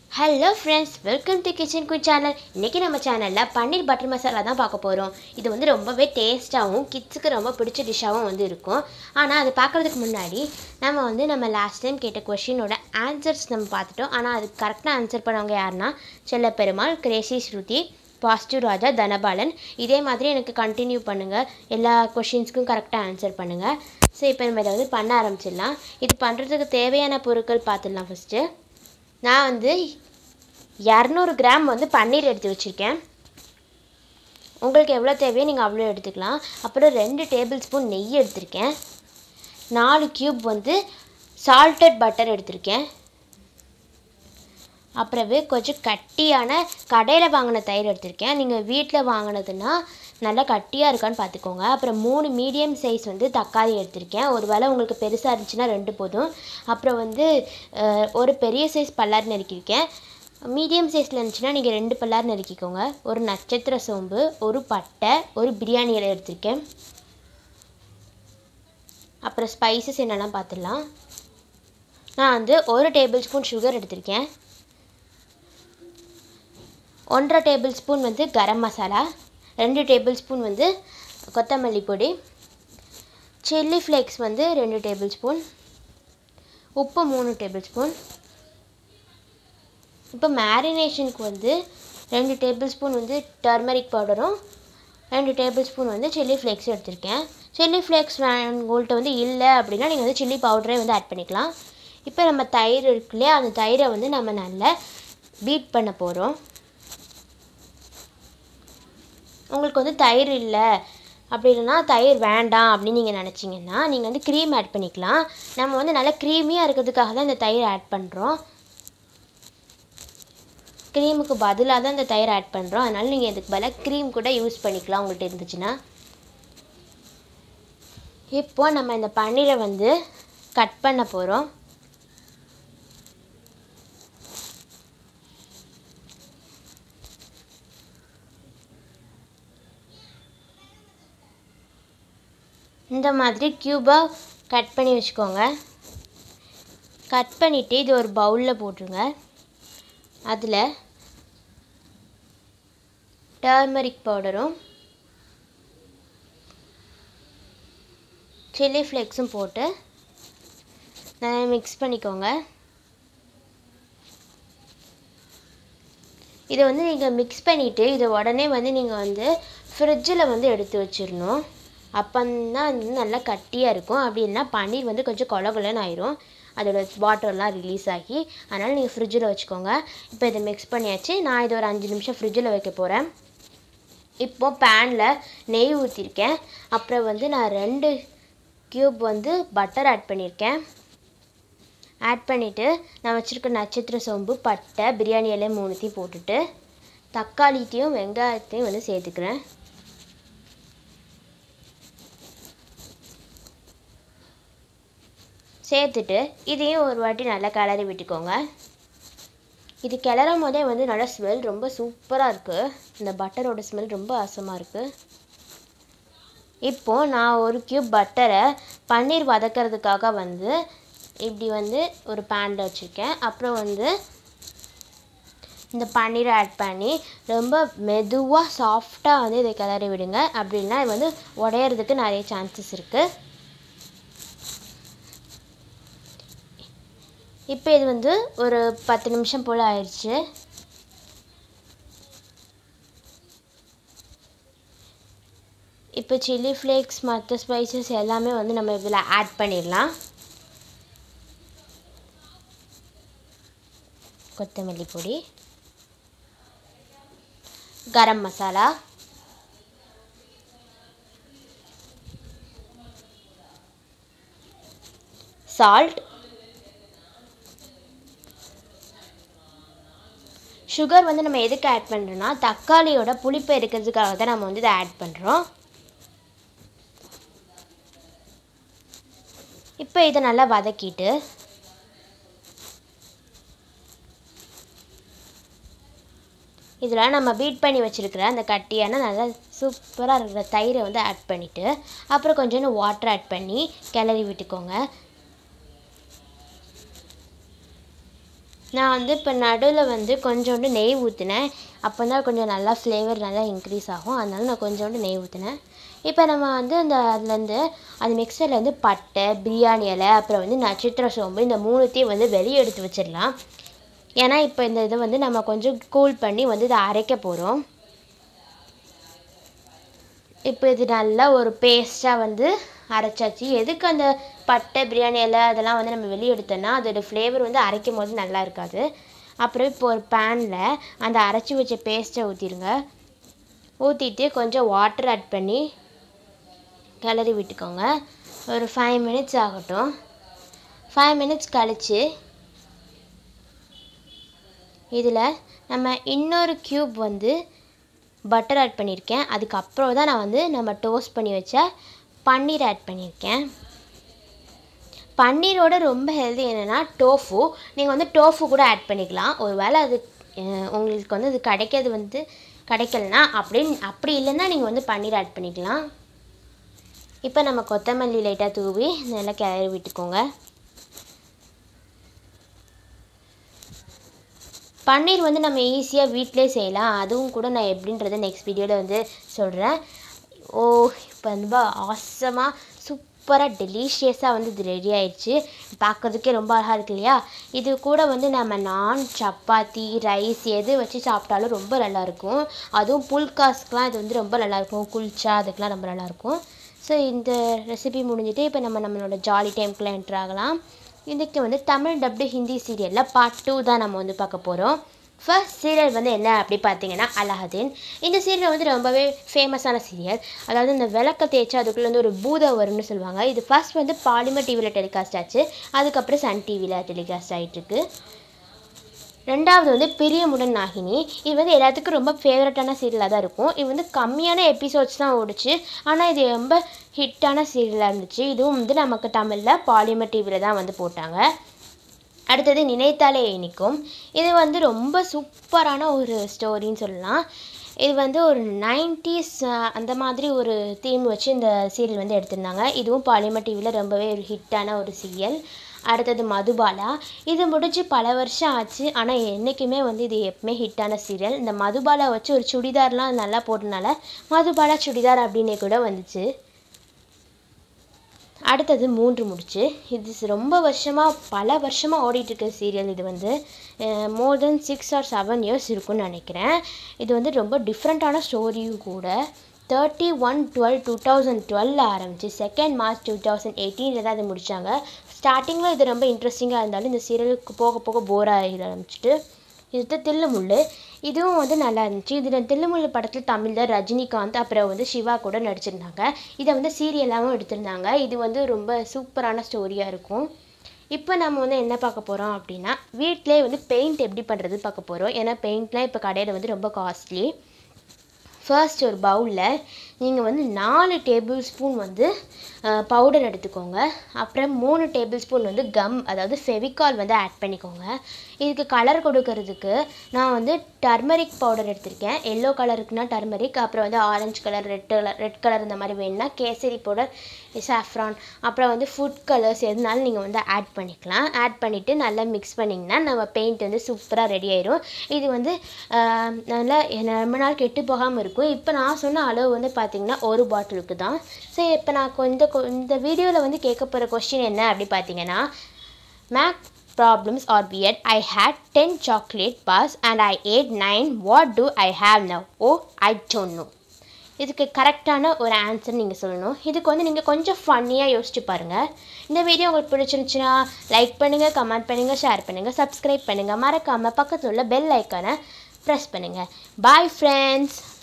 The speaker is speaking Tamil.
Hello friends welcome to kitchen queen channel இன்றைக்கி நம்ம சேனலில் பன்னீர் பட்டர் மசாலா தான் பார்க்க போகிறோம் இது வந்து ரொம்பவே டேஸ்ட்டாகவும் கிட்ஸுக்கு ரொம்ப பிடிச்ச டிஷ்ஷாகவும் வந்து இருக்கும் ஆனால் அது பார்க்குறதுக்கு முன்னாடி நம்ம வந்து நம்ம லாஸ்ட் டைம் கேட்ட கொஷினோட ஆன்சர்ஸ் நம்ம பார்த்துட்டோம் ஆனால் அதுக்கு கரெக்டாக ஆன்சர் பண்ணவங்க யாருன்னா செல்ல பெருமாள் கிரேசி ஸ்ருதி பாசிட்டிவ் ராஜா தனபாலன் இதே மாதிரி எனக்கு கண்டினியூ பண்ணுங்கள் எல்லா கொஷின்ஸ்க்கும் கரெக்டாக ஆன்சர் பண்ணுங்கள் ஸோ இப்போ நம்ம இதை வந்து பண்ண ஆரம்பிச்சிடலாம் இது பண்ணுறதுக்கு தேவையான பொருட்கள் பார்த்துடலாம் ஃபஸ்ட்டு நான் வந்து இரநூறு கிராம் வந்து பன்னீர் எடுத்து வச்சுருக்கேன் உங்களுக்கு எவ்வளோ தேவையோ நீங்கள் அவ்வளோ எடுத்துக்கலாம் அப்புறம் ரெண்டு டேபிள் ஸ்பூன் நெய் எடுத்திருக்கேன் நாலு க்யூப் வந்து சால்டட் பட்டர் எடுத்திருக்கேன் அப்புறவு கொஞ்சம் கட்டியான கடையில் வாங்கின தயிர் எடுத்திருக்கேன் நீங்கள் வீட்டில் வாங்கினதுன்னா நல்லா கட்டியாக இருக்கான்னு பார்த்துக்கோங்க அப்புறம் மூணு மீடியம் சைஸ் வந்து தக்காளி எடுத்திருக்கேன் ஒரு வேளை உங்களுக்கு பெருசாக இருந்துச்சுன்னா ரெண்டு போதும் அப்புறம் வந்து அஹ், ஒரு பெரிய சைஸ் பல்லார் நறுக்கியிருக்கேன் மீடியம் சைஸில் இருந்துச்சுன்னா நீங்கள் ரெண்டு பல்லார் நறுக்கிக்கோங்க ஒரு நட்சத்திர சோம்பு ஒரு பட்டை ஒரு பிரியாணி இலை எடுத்திருக்கேன் அப்புறம் ஸ்பைசஸ் என்னெல்லாம் பார்த்துடலாம் நான் வந்து ஒரு டேபிள் ஸ்பூன் சுகர் எடுத்திருக்கேன் ஒன்றரை டேபிள் ஸ்பூன் வந்து கரம் மசாலா ரெண்டு டேபிள் ஸ்பூன் வந்து கொத்தமல்லி பொடி சில்லி ஃப்ளேக்ஸ் வந்து ரெண்டு டேபிள் ஸ்பூன் உப்பு மூணு டேபிள் ஸ்பூன் இப்போ மேரினேஷனுக்கு வந்து ரெண்டு டேபிள் ஸ்பூன் வந்து டர்மரிக் பவுடரும் ரெண்டு டேபிள் ஸ்பூன் வந்து சில்லி ஃப்ளேக்ஸ் எடுத்திருக்கேன் சில்லி ஃப்ளேக்ஸ் உங்கள்கிட்ட வந்து இல்லை அப்படின்னா நீங்கள் வந்து சில்லி பவுடரே வந்து ஆட் பண்ணிக்கலாம் இப்போ நம்ம தயிர் இருக்கு இல்லையா அந்த தயிரை வந்து நம்ம நல்லா பீட் பண்ண போகிறோம் உங்களுக்கு வந்து தயிர் இல்லை அப்படி இல்லைன்னா தயிர் வேண்டாம் அப்படின்னு நீங்கள் நினச்சிங்கன்னா நீங்கள் வந்து க்ரீம் ஆட் பண்ணிக்கலாம் நம்ம வந்து நல்லா க்ரீமியாக இருக்கிறதுக்காக தான் இந்த தயிர் ஆட் பண்ணுறோம் க்ரீமுக்கு பதிலாக தான் இந்த தயிர் ஆட் பண்ணுறோம் அதனால் நீங்கள் இதுக்கு பதிலாக க்ரீம் கூட யூஸ் பண்ணிக்கலாம் உங்கள்கிட்ட இருந்துச்சுன்னா இப்போ நம்ம இந்த பன்னீரை வந்து கட் பண்ண போகிறோம் இந்த மாதிரி க்யூபாக கட் பண்ணி வச்சுக்கோங்க கட் பண்ணிவிட்டு இது ஒரு பவுலில் போட்டுருங்க அதில் டர்மரிக் பவுடரும் சில்லி ஃப்ளேக்ஸும் போட்டு நல்லா மிக்ஸ் பண்ணிக்கோங்க இதை வந்து நீங்கள் மிக்ஸ் பண்ணிவிட்டு இதை உடனே வந்து நீங்கள் வந்து ஃப்ரிட்ஜில் வந்து எடுத்து வச்சிடணும் அப்போந்தான் வந்து நல்லா கட்டியாக இருக்கும் அப்படி இல்லைன்னா பன்னீர் வந்து கொஞ்சம் கொல கொலன்னு ஆயிரும் அதோட வாட்டர்லாம் ரிலீஸ் ஆகி அதனால் நீங்கள் ஃப்ரிட்ஜில் வச்சுக்கோங்க இப்போ இதை மிக்ஸ் பண்ணியாச்சு நான் இதை ஒரு அஞ்சு நிமிஷம் ஃப்ரிட்ஜில் வைக்க போகிறேன் இப்போ பேனில் நெய் ஊற்றிருக்கேன் அப்புறம் வந்து நான் ரெண்டு க்யூப் வந்து பட்டர் ஆட் பண்ணியிருக்கேன் ஆட் பண்ணிவிட்டு நான் வச்சுருக்க நட்சத்திர சோம்பு பட்டை பிரியாணி இலை மூணுத்தையும் போட்டுட்டு தக்காளித்தையும் வெங்காயத்தையும் வந்து சேர்த்துக்கிறேன் சேர்த்துட்டு இதையும் ஒரு வாட்டி நல்லா கிளறி விட்டுக்கோங்க இது கிளறும் போதே வந்து நல்லா ஸ்மெல் ரொம்ப சூப்பராக இருக்குது இந்த பட்டரோட ஸ்மெல் ரொம்ப அசமாக இருக்குது இப்போது நான் ஒரு க்யூப் பட்டரை பன்னீர் வதக்கிறதுக்காக வந்து இப்படி வந்து ஒரு பேனில் வச்சுருக்கேன் அப்புறம் வந்து இந்த பன்னீரை ஆட் பண்ணி ரொம்ப மெதுவாக சாஃப்டாக வந்து இதை கிளறி விடுங்க அப்படின்னா இது வந்து உடையிறதுக்கு நிறைய சான்சஸ் இருக்குது இப்போ இது வந்து ஒரு பத்து நிமிஷம் போல் ஆயிடுச்சு இப்போ சில்லி ஃப்ளேக்ஸ் மற்ற ஸ்பைசஸ் எல்லாமே வந்து நம்ம இதில் ஆட் பண்ணிடலாம் கொத்தமல்லி பொடி கரம் மசாலா சால்ட் சுகர் வந்து நம்ம எதுக்கு ஆட் பண்ணுறோன்னா தக்காளியோட புளிப்பு இருக்கிறதுக்காக தான் நம்ம வந்து இதை ஆட் பண்ணுறோம் இப்போ இதை நல்லா வதக்கிட்டு இதில் நம்ம பீட் பண்ணி வச்சுருக்கிற அந்த கட்டியான நல்லா சூப்பராக இருக்கிற தயிரை வந்து ஆட் பண்ணிவிட்டு அப்புறம் கொஞ்சோண்டு வாட்டர் ஆட் பண்ணி கிளறி விட்டுக்கோங்க நான் வந்து இப்போ நடுவில் வந்து கொஞ்சோண்டு நெய் ஊற்றினேன் அப்போ தான் கொஞ்சம் நல்லா ஃப்ளேவர் நல்லா இன்க்ரீஸ் ஆகும் அதனால நான் கொஞ்சோண்டு நெய் ஊற்றினேன் இப்போ நம்ம வந்து அந்த அதுலேருந்து அந்த மிக்சர்லேருந்து பட்டை பிரியாணி இலை அப்புறம் வந்து நட்சத்திர சோம்பு இந்த மூணுத்தையும் வந்து வெளியே எடுத்து வச்சிடலாம் ஏன்னா இப்போ இந்த இதை வந்து நம்ம கொஞ்சம் கூல் பண்ணி வந்து இதை அரைக்க போகிறோம் இப்போ இது நல்லா ஒரு பேஸ்ட்டாக வந்து அரைச்சாச்சு எதுக்கு அந்த பட்டை பிரியாணி இலை அதெல்லாம் வந்து நம்ம வெளியே எடுத்தோன்னா அதோட ஃப்ளேவர் வந்து அரைக்கும் போது நல்லா இருக்காது அப்புறம் இப்போ ஒரு பேனில் அந்த அரைச்சி வச்ச பேஸ்ட்டை ஊற்றிடுங்க ஊற்றிட்டு கொஞ்சம் வாட்டர் ஆட் பண்ணி கிளறி விட்டுக்கோங்க ஒரு ஃபைவ் மினிட்ஸ் ஆகட்டும் ஃபைவ் மினிட்ஸ் கழித்து இதில் நம்ம இன்னொரு க்யூப் வந்து பட்டர் ஆட் பண்ணியிருக்கேன் அதுக்கப்புறம் தான் நான் வந்து நம்ம டோஸ்ட் பண்ணி வச்ச பன்னீர் ஆட் பண்ணியிருக்கேன் பன்னீரோட ரொம்ப ஹெல்தி என்னென்னா டோஃபு நீங்கள் வந்து டோஃபு கூட ஆட் பண்ணிக்கலாம் ஒரு வேளை அது அஹ், உங்களுக்கு வந்து அது கிடைக்கிறது வந்து கிடைக்கலனா அப்படின்னு அப்படி இல்லைன்னா நீங்கள் வந்து பன்னீர் ஆட் பண்ணிக்கலாம் இப்போ நம்ம கொத்தமல்லி லைட்டாக தூவி நல்லா கிளறி விட்டுக்கோங்க பன்னீர் வந்து நம்ம ஈஸியாக வீட்டிலே செய்யலாம் அதுவும் கூட நான் எப்படின்றத நெக்ஸ்ட் வீடியோவில் வந்து சொல்கிறேன் ஓ இப்போ ரொம்ப ஆசமாக சூப்பராக டெலிஷியஸாக வந்து இது ரெடி ஆயிடுச்சு பார்க்கறதுக்கே ரொம்ப அழகாக இருக்கு இல்லையா இது கூட வந்து நம்ம நான் சப்பாத்தி ரைஸ் எது வச்சு சாப்பிட்டாலும் ரொம்ப நல்லாயிருக்கும் அதுவும் புல்காஸ்க்குலாம் இது வந்து ரொம்ப நல்லாயிருக்கும் குல்ச்சா அதுக்கெலாம் ரொம்ப நல்லாயிருக்கும் ஸோ இந்த ரெசிபி முடிஞ்சிட்டு இப்போ நம்ம நம்மளோட ஜாலி டைம்க்குலாம் என்ட்ரு ஆகலாம் இதுக்கு வந்து தமிழ் டப்டு ஹிந்தி சீரியலில் பார்ட் டூ தான் நம்ம வந்து பார்க்க போகிறோம் ஃபர்ஸ்ட் சீரியல் வந்து என்ன அப்படி பார்த்தீங்கன்னா அலாஹதீன் இந்த சீரியல் வந்து ரொம்பவே ஃபேமஸான சீரியல் அதாவது இந்த விளக்க தேய்ச்சி அதுக்குள்ளே வந்து ஒரு பூதம் வரும்னு சொல்லுவாங்க இது ஃபர்ஸ்ட் வந்து பாலிமர் டிவியில் டெலிகாஸ்ட் ஆச்சு அதுக்கப்புறம் சன் டிவியில் டெலிகாஸ்ட் ஆகிட்டுருக்கு ரெண்டாவது வந்து பிரியமுடன் நாகினி இது வந்து எல்லாத்துக்கும் ரொம்ப ஃபேவரட்டான சீரியலாக தான் இருக்கும் இது வந்து கம்மியான எபிசோட்ஸ் தான் ஓடுச்சு ஆனால் இது ரொம்ப ஹிட்டான சீரியலாக இருந்துச்சு இதுவும் வந்து நமக்கு தமிழில் பாலிமர் டிவியில் தான் வந்து போட்டாங்க அடுத்தது நினைத்தாலே இனிக்கும் இது வந்து ரொம்ப சூப்பரான ஒரு ஸ்டோரின்னு சொல்லலாம் இது வந்து ஒரு நைன்டிஸ் அந்த மாதிரி ஒரு தீம் வச்சு இந்த சீரியல் வந்து எடுத்திருந்தாங்க இதுவும் பாலிமர் டிவியில் ரொம்பவே ஒரு ஹிட்டான ஒரு சீரியல் அடுத்தது மதுபாலா இது முடிஞ்சு பல வருஷம் ஆச்சு ஆனால் என்றைக்குமே வந்து இது எப்பவுமே ஹிட்டான சீரியல் இந்த மதுபாலா வச்சு ஒரு சுடிதார்லாம் நல்லா போட்டனால மதுபாலா சுடிதார் அப்படின்னே கூட வந்துச்சு அடுத்தது மூன்று முடிச்சு இது ஸ் ரொம்ப வருஷமாக பல வருஷமாக ஓடிட்டுருக்க சீரியல் இது வந்து more than six or seven years இருக்கும்னு நினைக்கிறேன் இது வந்து ரொம்ப டிஃப்ரெண்ட்டான ஸ்டோரியும் கூட thirty one twelve two thousand twelve ஆரம்பிச்சு செகண்ட் மார்ச் டூ தௌசண்ட் எயிட்டீனில் தான் இது முடித்தாங்க ஸ்டார்டிங்கில் இது ரொம்ப இன்ட்ரெஸ்டிங்காக இருந்தாலும் இந்த சீரியலுக்கு போக போக போர் ஆகிட ஆரம்பிச்சிட்டு இது தில்லுமுள்ளு இதுவும் வந்து நல்லா இருந்துச்சு இதில் தில்லுமுள்ளு படத்தில் தமிழில் ரஜினிகாந்த் அப்புறம் வந்து சிவா கூட நடிச்சிருந்தாங்க இதை வந்து சீரியலாகவும் எடுத்திருந்தாங்க இது வந்து ரொம்ப சூப்பரான ஸ்டோரியாக இருக்கும் இப்போ நம்ம வந்து என்ன பார்க்க போகிறோம் அப்படின்னா வீட்டிலே வந்து பெயிண்ட் எப்படி பண்ணுறது பார்க்க போகிறோம் ஏன்னா பெயிண்ட்லாம் இப்போ கடையில் வந்து ரொம்ப காஸ்ட்லி ஃபர்ஸ்ட் ஒரு பவுலில் நீங்கள் வந்து நாலு டேபிள் ஸ்பூன் வந்து பவுடர் எடுத்துக்கோங்க அப்புறம் மூணு டேபிள் ஸ்பூன் வந்து கம் அதாவது ஃபெவிகால் வந்து ஆட் பண்ணிக்கோங்க இதுக்கு கலர் கொடுக்கறதுக்கு நான் வந்து டர்மரிக் பவுடர் எடுத்திருக்கேன் எல்லோ கலருக்குனா டர்மரிக் அப்புறம் வந்து orange colour red colour red colour இந்த மாதிரி வேணும்னா கேசரி பவுடர் சாஃப்ரான் அப்புறம் வந்து ஃபுட் கலர்ஸ் எதுனாலும் நீங்கள் வந்து ஆட் பண்ணிக்கலாம் ஆட் பண்ணிவிட்டு நல்லா மிக்ஸ் பண்ணிங்கன்னா நம்ம பெயிண்ட் வந்து சூப்பராக ரெடி ஆயிரும் இது வந்து ஆஹ், நல்லா ரொம்ப நாள் கெட்டு போகாமல் இருக்கும் இப்போ நான் சொன்ன அளவு வந்து பார்த்தீங்கன்னா ஒரு பாட்டிலுக்கு தான் ஸோ இப்போ நான் கொஞ்சம் கொ- இந்த வீடியோவில் வந்து கேட்க போகிற கொஸ்டின் என்ன அப்படி பார்த்தீங்கன்னா Mac problems are weird. I had 10 chocolate bars and I ate 9. What do I have now? Oh, I don't know. இதுக்கு கரெக்டான ஒரு ஆன்சர் நீங்கள் சொல்லணும் இதுக்கு வந்து நீங்கள் கொஞ்சம் ஃபன்னியாக யோசிச்சு பாருங்கள் இந்த வீடியோ உங்களுக்கு பிடிச்சிருந்துச்சுன்னா லைக் பண்ணுங்கள் கமெண்ட் பண்ணுங்கள் ஷேர் பண்ணுங்கள் சப்ஸ்கிரைப் பண்ணுங்கள் மறக்காமல் பக்கத்தில் உள்ள பெல் ஐக்கானை ப்ரெஸ் பண்ணுங்கள் பாய் ஃப்ரெண்ட்ஸ்